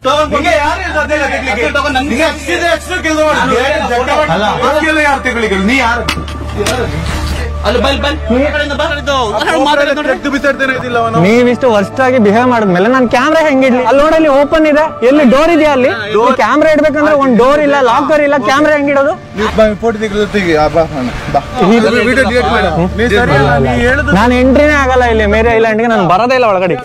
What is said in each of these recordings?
ನಿಂಗೆ ಯಾರು ಹೇಳ್ದ ಅದೆಲ್ಲ ತೆಗ್ಲಿಕ್ಕೆ? ನಿಂಗೆ ಹಚ್ಚಿದ್ರೆ ಹಚ್ಚಿದ್ರೆ ಕೆಲ್ಸ ಮಾಡು. ಬೇರೆ ಜಗ್ಗ ಮಾಡು. ಅಲ್ಲ. ಅದಕ್ಕೆಲ್ಲ ಯಾರು ತೆಗ್ಲಿಕ್ಕೆ? ನೀ ಯಾರು ಅಲ್ಲಿ ಬಲ್ ಬಲ್ ಈ ಕಡೆಯಿಂದ ಬಾ ಇದು. ಮಾತಾಡಿ ನೋಡ್ರಿ. ತೆಗ್ದು ಬಿಸಾಡ್ತೇನೆ ಇದಿಲ್ಲ ಅವನು ನೀವಿಷ್ಟು ವರ್ಸ್ಟ್ ಆಗಿ ಬಿಹೇವ್ ಮಾಡಿದ್ಮೇಲೆ ನಾನು ಕ್ಯಾಮ್ರಾ ಹೆಂಗಿಡ್ಲಿ ಅಲ್ಲಿ ನೋಡಲ್ಲಿ ಓಪನ್ ಇದೆ ಎಲ್ಲಿ ಡೋರ್ ಇದೆಯಾ ಅಲ್ಲಿ ಕ್ಯಾಮ್ರಾ ಇಡ್ಬೇಕಂದ್ರೆ ಒಂದ್ ಡೋರ್ ಇಲ್ಲ ಲಾಕರ್ ಇಲ್ಲ ಕ್ಯಾಮ್ರಾ ಹೆಂಗಿಡೋದು ಫೋಟೋ ತೆಗೆದು ತೆಗಿ ಆ, ಬಾ ಅಣ್ಣ, ಬಾ ವಿಡಿಯೋ ಡಿಲೀಟ್ ಮಾಡು ನೀ ಸರಿ ಅಲ್ಲ, ನೀ ಹೇಳುದು ನಾನು ಎಂಟ್ರಿನೇ ಆಗಲ್ಲ ಇಲ್ಲಿ ಮೇರೆ ಐಲ್ಯಾಂಡ್ಗೆ ನಾನು ಬರೋದೇ ಇಲ್ಲ ಒಳಗಡೆ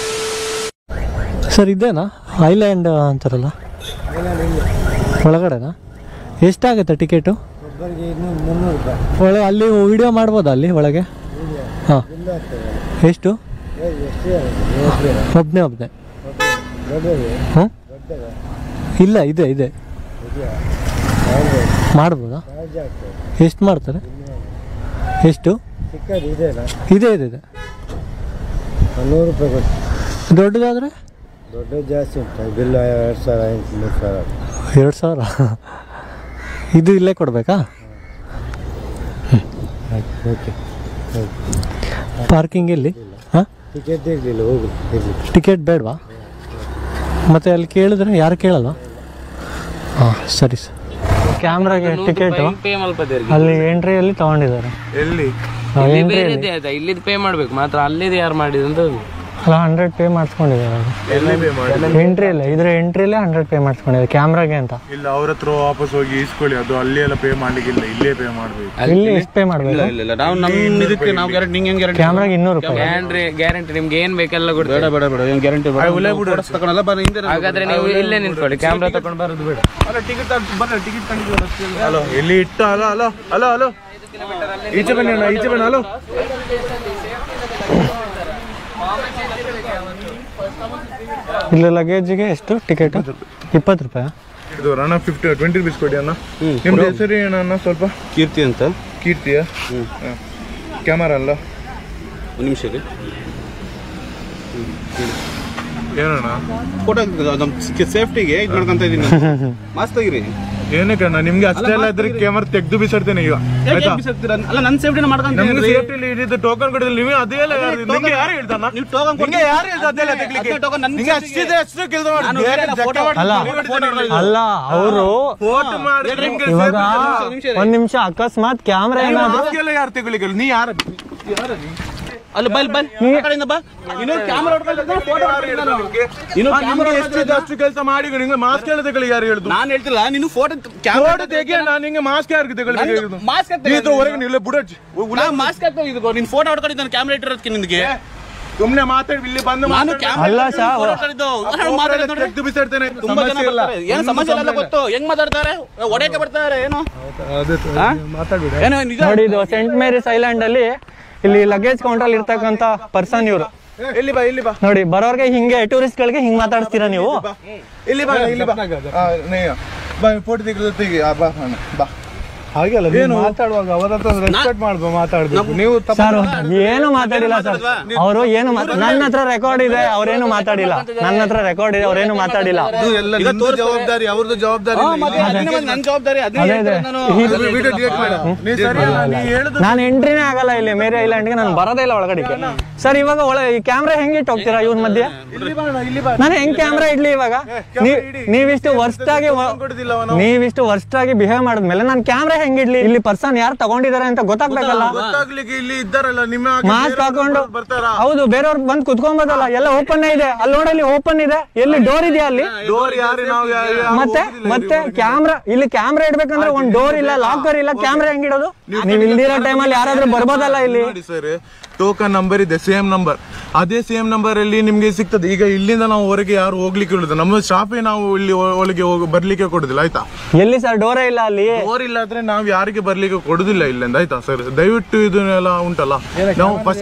ಸರ್ ಇದೇನಾ ಐಲ್ಯಾಂಡ್ ಅಂತಾರಲ್ಲ ಒಳಗಡೆನಾ ಎಷ್ಟಾಗುತ್ತೆ ಟಿಕೆಟು ಒಳಗೆ ಅಲ್ಲಿ ವಿಡಿಯೋ ಮಾಡ್ಬೋದಾ ಅಲ್ಲಿ ಒಳಗೆ ಹಾಂ ಎಷ್ಟು ಒಬ್ಬನೇ ಒಬ್ಬನೇ ಹ್ಞೂ ಇಲ್ಲ ಇದೆ ಇದೆ ಮಾಡ್ಬೋದಾ ಎಷ್ಟು ಮಾಡ್ತಾರೆ ಎಷ್ಟು ಇದೆ ಇದೆ ಇದೆ ನೂರು ರೂಪಾಯಿ ಕೊಟ್ಟು ದೊಡ್ಡದಾದ್ರೆ ದೊಡ್ಡ ಜಾಸ್ತಿ ಉಂಟು ಬಿಲ್ ಎರಡು ಸಾವಿರ ಐದು ಮೂರು ಸಾವಿರ ಎರಡು ಸಾವಿರ ಇದು ಇಲ್ಲೇ ಕೊಡಬೇಕಾ ಓಕೆ ಪಾರ್ಕಿಂಗ್ ಎಲ್ಲಿ ಹಾಂ ಟಿಕೆಟ್ ಇರಲಿಲ್ಲ ಹೋಗು ಇರಲಿ ಟಿಕೆಟ್ ಬೇಡವಾ ಮತ್ತೆ ಅಲ್ಲಿ ಕೇಳಿದ್ರೆ ಯಾರು ಕೇಳಲ್ವಾ ಹಾಂ ಸರಿ ಸರ್ ಕ್ಯಾಮ್ರಾಗೆ ಟಿಕೆಟ್ ಪೇ ಮಲ್ಪದೆ ಅಲ್ಲಿ ಎಂಟ್ರಿಯಲ್ಲಿ ತಗೊಂಡಿದ್ದಾರೆ ಎಲ್ಲಿ ಇಲ್ಲಿ ಬೇರೆದೇ ಆಯ್ತಾ ಇಲ್ಲಿದ್ ಪೇ ಮಾಡ್ಬೇಕು ಮಾತ್ರ ಅಲ್ಲಿದ್ ಯಾರು ಮಾಡಿದಂತ ಅಲ್ಲ ಹಂಡ್ರೆಡ್ ಪೇ ಮಾಡಿಸ್ಕೊಂಡಿದ್ದಾರೆ ಎಲ್ಲಿ ಪೇ ಮಾಡಿ ಎಂಟ್ರಿ ಇಲ್ಲ ಇದ್ರ ಎಂಟ್ರಿಲೇ ಹಂಡ್ರೆಡ್ ಪೇ ಮಾಡಿಸ್ಕೊಂಡಿದ್ದಾರೆ ಕ್ಯಾಮ್ರಾಗೆ ಅಂತ ಇಲ್ಲ ಅವ್ರ ಹತ್ರ ವಾಪಸ್ ಹೋಗಿ ಇಸ್ಕೊಳ್ಳಿ ಅದು ಅಲ್ಲಿ ಎಲ್ಲ ಪೇ ಮಾಡ್ಲಿಕ್ಕಿಲ್ಲ ಇಲ್ಲೇ ಪೇ ಮಾಡ್ಬೇಕು ಇಲ್ಲಿ ಎಷ್ಟು ಪೇ ಮಾಡಬೇಕು ಇಲ್ಲ ಇಲ್ಲ ನಾವು ನಮ್ಮ ಇದಕ್ಕೆ ನಾವು ಗ್ಯಾರಂಟಿ ನಿಂಗೆ ಹೆಂಗ್ ಗ್ಯಾರಂಟಿ ಕ್ಯಾಮ್ರಾಗೆ ಇನ್ನೂರು ರೂಪಾಯಿ ಗ್ಯಾರಂಟಿ ಗ್ಯಾರಂಟಿ ನಿಮ್ಗೆ ಏನ್ ಬೇಕೆಲ್ಲ ಕೊಡ್ತೀವಿ ಬೇಡ ಬೇಡ ಬೇಡ ಗ್ಯಾರಂಟಿ ತಗೊಳಲ್ಲ ಬರ ಹಿಂದೆ ಹಾಗಾದ್ರೆ ನೀವು ಇಲ್ಲೇ ನಿಂತ್ಕೊಳ್ಳಿ ಕ್ಯಾಮ್ರಾ ತಗೊಂಡು ಬರೋದು ಬೇಡ ಅಲ್ಲ ಟಿಕೆಟ್ ಬರ್ರಿ ಟಿಕೆಟ್ ತಂಗಿದ್ರು ಹಲೋ ಎಲ್ಲಿ ಇಟ್ಟ ಹಲೋ ಹಲೋ ಹಲೋ ಹಲೋ ಈಚೆ ಬನ್ನಿ ಅಣ್ಣ ಈಚೆ ಬನ್ನಿ ಹಲೋ ಇಲ್ಲಿ ಲಗೇಜಿಗೆ ಎಷ್ಟು ಟಿಕೆಟ್ ಇಪ್ಪತ್ತು ರೂಪಾಯಿ ಇದು ಅಣ್ಣ ಫಿಫ್ಟಿ ಟ್ವೆಂಟಿ ರುಪೀಸ್ ಕೊಡಿ ಅಣ್ಣ ನಿಮ್ದು ಹೆಸರು ಏನಣ್ಣ ಸ್ವಲ್ಪ ಕೀರ್ತಿ ಅಂತ ಕೀರ್ತಿಯ ಕ್ಯಾಮರಾ ಅಲ್ಲ ಒಂದು ನಿಮಿಷ ಏನಣ್ಣ ಫೋಟೋ ನಮ್ಮ ಸೇಫ್ಟಿಗೆ ಇದು ಮಾಡ್ಕೊಂತ ಇದೀನಿ ಮಸ್ತ್ ಆಗಿರಿ ಏನಕ್ಕೆ ಅಣ್ಣ ನಿಮ್ಗೆ ಅಷ್ಟೇ ಎಲ್ಲ ಇದ್ರೆ ಕ್ಯಾಮರಾ ತೆಗ್ದು ಬಿಸಾಡ್ತೇನೆ ಈಗ ಆಯ್ತಾ ಅಲ್ಲ ನನ್ನ ಸೇಫ್ಟಿನ ಮಾಡ್ಕೊಂತ ನಮ್ಗೆ ಸೇಫ್ಟಿ ಇದ್ದು ಟೋಕನ್ ಕೊಡಿದ್ರೆ ನೀವೇ ಅದೇ ಎಲ್ಲ ಯಾರು ನಿಮ್ಗೆ ಯಾರು ಹೇಳ್ತಾನ ನೀವು ಟೋಕನ್ ನಿಂಗೆ ಯಾರು ಹೇಳ್ದ ಅದೆಲ್ಲ ತೆಗ್ಲಿಕ್ಕೆ ಅದೇ token ನನ್ನ ನಿಂಗೆ safety ಗೆ. ಅಷ್ಟಿದೆ ಅಷ್ಟು ಕೆಲಸ ಮಾಡಿ ನಾನು ಬೇರೆ ಬೇರೆ ಜಗ್ಗ photo- ಮಾಡಿ ಅಲ್ಲ ಮಾಡಿ ಅಲ್ಲ ಅವರು ಫೋಟೋ ಮಾಡಿ ನಿಮ್ಗೆ ಇವಾಗ safety ಒಂದ್ ನಿಮಿಷ ಅಕಸ್ಮಾತ್ ಕ್ಯಾಮ್ರಾ ನೀವು ಏನಾದ್ರು mask ಎಲ್ಲ ಯಾರು ತೆಗಿಲಿಕ್ಕೆ ನೀ ಯಾರು ಅಲ್ಲಿ ಬಲ್ ಬಲ್ ಈ ಕಡೆಯಿಂದ ಬಾ ಇನ್ನೊಂದು ಕ್ಯಾಮ್ರಾ ಹೊಡ್ಕೊಂಡು ಫೋಟೋ ಇನ್ನು ಕ್ಯಾಮ್ರಾ ಎಷ್ಟಿದೆ ಅಷ್ಟು ಕೆಲಸ ಮಾಡಿ ನಿಂಗೆ ಮಾಸ್ಕ್ ಎಲ್ಲ ತೆಗಲಿ ಯಾರು ಹೇಳುದು ನಾನು ಹೇಳ್ತಿಲ್ಲ ನೀನು ಫೋಟೋ ಕ್ಯಾಮ್ರಾ ಫೋಟೋ ತೆಗಿ ನಾನು ನಿಂಗೆ ಮಾಸ್ಕ್ ಯಾರಿಗೆ ತೆಗಲಿಕ್ಕೆ ಮಾಸ್ಕ್ ಇದ್ರ ಹೊರಗೆ ನಿಲ್ಲ ಬುಡಜ್ಜಿ ಮಾಸ್ಕ್ ಹಾಕ್ತಾ ಇದು ನೀನು ಫೋಟೋ ಹೊಡ್ಕೊಂಡಿದ್ದಾನೆ ಕ್ಯಾಮ್ರಾ ಇಟ್ಟಿರೋದಕ್ಕೆ ನಿನಗೆ ಸುಮ್ನೆ ಮಾತಾಡಿ ಇಲ್ಲಿ ಬಂದು ನಾನು ಮಾತಾಡಿ. ಕ್ಯಾಮ್ರಾ ಅಲ್ಲ ಸಾ ಮಾತಾಡಿದ್ದು ತೆಗ್ದು ಬಿಸಾಡ್ತೇನೆ ತುಂಬಾ ಜನ ಸಮಸ್ಯೆ ಇಲ್ಲ ಬರ್ತಾರೆ ಏನು ಸಮಸ್ಯೆ ಇಲ್ಲ ಗೊತ್ತು ಹೆಂಗ್ ಮಾತಾಡ್ತಾರೆ ಒಡೆಯಕ್ಕೆ ಬರ್ತಾರೆ ಏನು ಹಾ? ಏನು ನಿಜ ನೋಡಿ ಇದು ಸೆಂಟ್ ಮೇರಿಸ್ ಐಲ್ಯಾಂಡ್ ಅಲ್ಲಿ ಇಲ್ಲಿ ಲಗೇಜ್ ಕೌಂಟರ್ ಅಲ್ಲಿ ಇರ್ತಕ್ಕಂತ ಪರ್ಸನ್ ಇವರು ಇಲ್ಲಿ ಬಾ ಇಲ್ಲಿ ಬಾ ನೋಡಿ ಬರೋರ್ಗೆ ಹಿಂಗೆ ಟೂರಿಸ್ಟ್ ಗಳಿಗೆ ಹಿಂಗ್ ಮಾತಾಡ್ತೀರಾ ನೀವು ಇಲ್ಲಿ ಬಾ ಇಲ್ಲಿ ಬಾ ಆ, ನೀ ಬಾ ಫೋಟೋ ತೆಗೆದು ತೆಗಿ ಆ, ಬಾ ಅಣ್ಣ, ಬಾ ಹಾಗೆಲ್ಲ ಏನು ಮಾತಾಡುವಾಗ ಅವರ ಹತ್ರ ರೆಸ್ಪೆಕ್ಟ್ ಮಾಡ್ಬೋ ಮಾತಾಡ್ಬೇಕು ನೀವು ತಪ್ಪು ಸರ್ ಏನು ಮಾತಾಡಿಲ್ಲ ಸರ್ ಅವರು ಏನು ಮಾತಾ- ನನ್ನ ಹತ್ರ ರೆಕಾರ್ಡ್ ಇದೆ ಅವ್ರೇನು ಮಾತಾಡಿಲ್ಲ ನನ್ನ ಹತ್ರ ರೆಕಾರ್ಡ್ ಇದೆ ಅವ್ರೇನು ಮಾತಾಡಿಲ್ಲ ಎಲ್ಲ ನಿಮ್ದು ಜವಾಬ್ದಾರಿ ಅವ್ರದ್ದು ಜವಾಬ್ದಾರಿ ಹಾ, ಮತ್ತೆ ಅದನ್ನೇ ಮತ್ತೆ ನನ್ನ ಜವಾಬ್ದಾರಿ ಅದನ್ನೇ ಅದೇ ಇದೆ. ಹೇಳ್ತಾರೆ ನಾನು ವಿಡಿಯೋ ಡಿಲೀಟ್ ಮಾಡು ನೀ ಸರಿ ಅಲ್ಲ, ನೀ ಹೇಳುದು ನಾನು ಎಂಟ್ರಿನೇ ಆಗಲ್ಲ ಇಲ್ಲಿ ಮೇರೆ ಐಲ್ಯಾಂಡ್ಗೆ ನಾನು ಬರೋದೇ ಇಲ್ಲ ಒಳಗಡೆ ಸರ್ ಇವಾಗ ಒಳ ಈ ಕ್ಯಾಮ್ರಾ ಹೆಂಗ್ ಇಟ್ಟು ಹೋಗ್ತೀರಾ ಇವ್ರ ಮಧ್ಯೆ ಇಲ್ಲಿ ಬಾ ಅಣ್ಣ, ಇಲ್ಲಿ ಬಾ ನಾನು ಹೆಂಗ್ ಕ್ಯಾಮ್ರಾ ಇಡ್ಲಿ ಇವಾಗ ನೀವ್- ನೀವಿಷ್ಟು ವರ್ಸ್ಟ್ ಆಗಿ ಕೊಡುದಿಲ್ಲ ಅವನು ನೀವಿಷ್ಟು ವರ್ಸ್ಟ್ ಆಗಿ ಬಿಹೇವ್ ಮಾಡಿದ್ಮೇಲೆ ನಾನು ಕ್ಯಾಮ್ರಾ ಹೆಂಗ್ ಇಡ್ಲಿ ಇಲ್ಲಿ ಪರ್ಸನ್ ಯಾರು ತಗೊಂಡಿದ್ದಾರೆ ಅಂತ ಗೊತ್ತಾಗ್ಬೇಕಲ್ಲ ಗೊತ್ತಾಗ್ಲಿಕ್ಕೆ ಇಲ್ಲಿ ಇದ್ದಾರಲ್ಲ ನಿಮ್ಮ ಮಾಸ್ಕ್ ಹಾಕೊಂಡು ಬರ್ತಾರಾ ಹೌದು ಬೇರೆಯವ್ರು ಬಂದು ಕುತ್ಕೊಂಬೋದಲ್ಲ ಎಲ್ಲ ಓಪನ್ ಇದೆ ಅಲ್ಲಿ ನೋಡಲ್ಲಿ ಓಪನ್ ಇದೆ ಎಲ್ಲಿ ಡೋರ್ ಇದೆಯಾ ಅಲ್ಲಿ ಡೋರ್ ಯಾರು ನಾವು ಯಾ- ಯಾ- ಮತ್ತೆ ಮತ್ತೆ ಕ್ಯಾಮ್ರಾ ಇಲ್ಲಿ ಕ್ಯಾಮ್ರಾ ಇಡ್ಬೇಕಂದ್ರೆ ಒಂದ್ ಡೋರ್ ಇಲ್ಲ ಲಾಕರ್ ಇಲ್ಲ ಕ್ಯಾಮ್ರಾ ಹೆಂಗಿಡೋದು ನೀವ್ ಇಲ್ದಿರೋ ಟೈಮಲ್ಲಿ ಯಾರಾದ್ರೂ ಬರ್ಬೋದಲ್ಲ ಇಲ್ಲಿ ನೋಡಿ ಸರ್ ಟೋಕನ್ ನಂಬರ್ ಇದೆ ಸೇಮ್ ನಂಬರ್ ಅದೇ ಸೇಮ್ ನಂಬರ್ ಅಲ್ಲಿ ನಿಮ್ಗೆ ಸಿಗ್ತದೆ ಈಗ ಇಲ್ಲಿಂದ ನಾವು ಹೊರಗೆ ಯಾರು ಹೋಗ್ಲಿಕ್ಕೆ ಇರುದು ನಮ್ಮ ಸ್ಟಾಫೇ ನಾವು ಇಲ್ಲಿ ಒ- ಒಳಗೆ ಹೋಗ ಬರ್ಲಿಕ್ಕೆ ಕೊಡುದಿಲ್ಲ ಆಯ್ತಾ ಎಲ್ಲಿ ಸರ್ ಡೋರೇ ಇಲ್ಲ ಅಲ್ಲಿ ಡೋರ್ ಇಲ್ಲ ಆದ್ರೆ ನಾವು ಯಾರಿಗೆ ಬರ್ಲಿಕ್ಕೆ ಕೊಡುದಿಲ್ಲ ಇಲ್ಲಿಂದ ಆಯ್ತಾ ಸರ್ ದಯವಿಟ್ಟು ಇದನ್ನೆಲ್ಲ ಉಂಟಲ್ಲ ನಾವು ಫಸ್ಟ್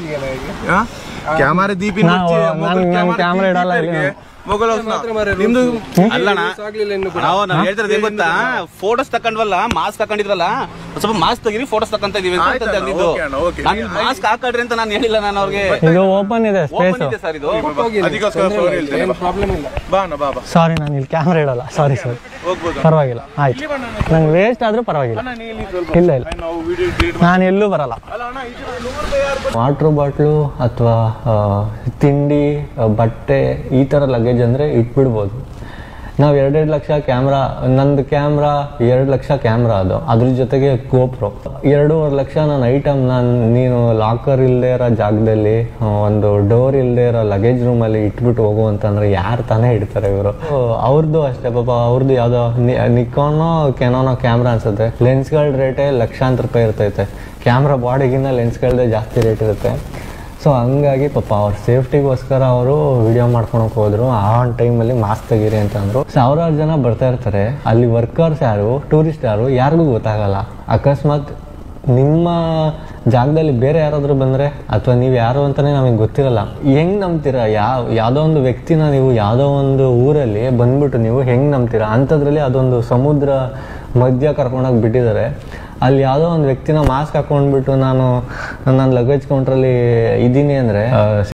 ಕ್ಯಾಮರಾ ದೀಪಿ ನಾವು- ನಾನು- ನಾನು camera ಇಡಲ್ಲ ಇಲ್ಲಿ. ನಿಮ್ದು ಅಲ್ಲಣ್ಣ ನಾವು ನಾವು ಹೇಳ್ತಿರೋದು ಏನ್ ಗೊತ್ತಾ ಫೋಟೋಸ್ ತಕೊಂಡ್ವಲ್ಲ ಮಾಸ್ಕ್ ಹಾಕೊಂಡಿದ್ರಲ್ಲ ಒಂದ್ ಸ್ವಲ್ಪ ಮಾಸ್ಕ್ ತೆಗೀರಿ ಫೋಟೋಸ್ ತಕೊಂತ ಇದೀವಿ ಅಂತ ಆಯ್ತಣ್ಣ, ಅಂದಿದ್ದು ಓಕೆ ಅಣ್ಣ, ಓಕೆ. ನಾನು ಮಾಸ್ಕ್ ಹಾಕಡ್ರಿ ಅಂತ ನಾನು ಹೇಳಿಲ್ಲ ನಾನು ಅವ್ರಿಗೆ ಇದು ಓಪನ್ ಇದೆ ಸ್ಪೇಸ್ ಓಪನ್ ಇದೆ ಸರ್ ಇದು ಅದಕ್ಕೋಸ್ಕರ sorry ಹೇಳ್ತೇನೆ. ಬಾ ಅಣ್ಣ ಬಾ ಬಾ ಸಾರಿ ನಾನು ಇಲ್ಲಿ ಕ್ಯಾಮ್ರಾ ಇಡಲ್ಲ ಸಾರಿ ಸರ್ ಹೋಗ್ಬೋದು ಪರವಾಗಿಲ್ಲ ಆಯ್ತು ನಂಗೆ ವೇಸ್ಟ್ ಆದ್ರೂ ಪರವಾಗಿಲ್ಲ ಅಣ್ಣ ನೀ ಇಲ್ಲಿ ಸ್ವಲ್ಪ ಇಲ್ಲ ಇಲ್ಲ ನಾವು ವಿಡಿಯೋ ಡಿಲೀಟ್ ನಾನು ಎಲ್ಲೂ ಬರಲ್ಲ ಅಲ್ಲ ಅಣ್ಣ ಈ ತರ ನೂರು ರೂಪಾಯಿ ಯಾರು ವಾಟ್ರ್ ಬಾಟ್ಲು ಅಥವಾ ತಿಂಡಿ ಆ, ಬಟ್ಟೆ ಈ ಥರ ಲಗೇಜ್ ಅಂದರೆ ಇಟ್ಬಿಡ್ಬೋದು ನಾವು ಎರಡೆರಡು ಲಕ್ಷ ಕ್ಯಾಮ್ರಾ ನಂದು ಕ್ಯಾಮ್ರಾ ಎರಡು ಲಕ್ಷ ಕ್ಯಾಮ್ರಾ ಅದು ಅದ್ರ ಜೊತೆಗೆ ಗೋಪ್ರೋ ಎರಡೂವರೆ ಲಕ್ಷ ನನ್ನ ಐಟಮ್ ನಾನು ನೀನು ಲಾಕರ್ ಇಲ್ಲದೆ ಇರೋ ಜಾಗದಲ್ಲಿ ಆ, ಒಂದು ಡೋರ್ ಇಲ್ಲದೆ ಇರೋ ಲಗೇಜ್ ರೂಮಲ್ಲಿ ಇಟ್ಬಿಟ್ಟು ಹೋಗು ಅಂತಂದ್ರೆ ಯಾರು ತಾನೇ ಇಡ್ತಾರೆ ಇವರು ಅವ್ರದ್ದು ಅಷ್ಟೇ ಪಾಪ ಅವ್ರದ್ದು ಯಾವುದೋ ನಿಕೋನೋ ಕೆನೋನೋ ಕ್ಯಾಮ್ರಾ ಅನ್ಸುತ್ತೆ ಲೆನ್ಸ್ಗಳ ರೇಟೇ ಲಕ್ಷಾಂತರ ರೂಪಾಯಿ ಇರ್ತೈತೆ ಕ್ಯಾಮ್ರಾ ಬಾಡಿಗಿನ್ನ ಲೆನ್ಸ್ಗಳದ್ದೇ ಜಾಸ್ತಿ ರೇಟ್ ಇರುತ್ತೆ ಸೊ ಹಂಗಾಗಿ ಪಾಪ ಅವ್ರ ಸೇಫ್ಟಿಗೋಸ್ಕರ ಅವರು ವಿಡಿಯೋ ಮಾಡ್ಕೊಳಕ್ ಹೋದ್ರು ಆ ಒಂದು ಟೈಮಲ್ಲಿ ಮಾಸ್ಕ್ ತೆಗೀರಿ ಅಂತ ಅಂದ್ರು ಸಾವಿರಾರು ಜನ ಬರ್ತಾ ಇರ್ತಾರೆ ಅಲ್ಲಿ ವರ್ಕರ್ಸ್ ಯಾರು ಟೂರಿಸ್ಟ್ ಯಾರು ಯಾರಿಗೂ ಗೊತ್ತಾಗಲ್ಲ ಅಕಸ್ಮಾತ್ ನಿಮ್ಮ ಜಾಗದಲ್ಲಿ ಬೇರೆ ಯಾರಾದರೂ ಬಂದರೆ ಅಥವಾ ನೀವು ಯಾರು ಅಂತಲೇ ನಮಗೆ ಗೊತ್ತಿರಲ್ಲ ಹೆಂಗ್ ನಂಬ್ತೀರಾ ಯಾವ ಯಾವುದೋ ಒಂದು ವ್ಯಕ್ತಿನ ನೀವು ಯಾವುದೋ ಒಂದು ಊರಲ್ಲಿ ಬಂದ್ಬಿಟ್ಟು ನೀವು ಹೆಂಗ್ ನಂಬ್ತೀರಾ ಅಂಥದ್ರಲ್ಲಿ ಅದೊಂದು ಸಮುದ್ರ ಮಧ್ಯ ಕರ್ಕೊಂಡೋಗಿ ಬಿಟ್ಟಿದ್ದಾರೆ ಅಲ್ಲಿ ಯಾವುದೋ ಒಂದು ವ್ಯಕ್ತಿನ ಮಾಸ್ಕ್ ಹಾಕೊಂಡ್ಬಿಟ್ಟು ನಾನು ನನ್ನ ಲಗೇಜ್ ಕೌಂಟ್ರಲ್ಲಿ ಇದ್ದೀನಿ ಅಂದರೆ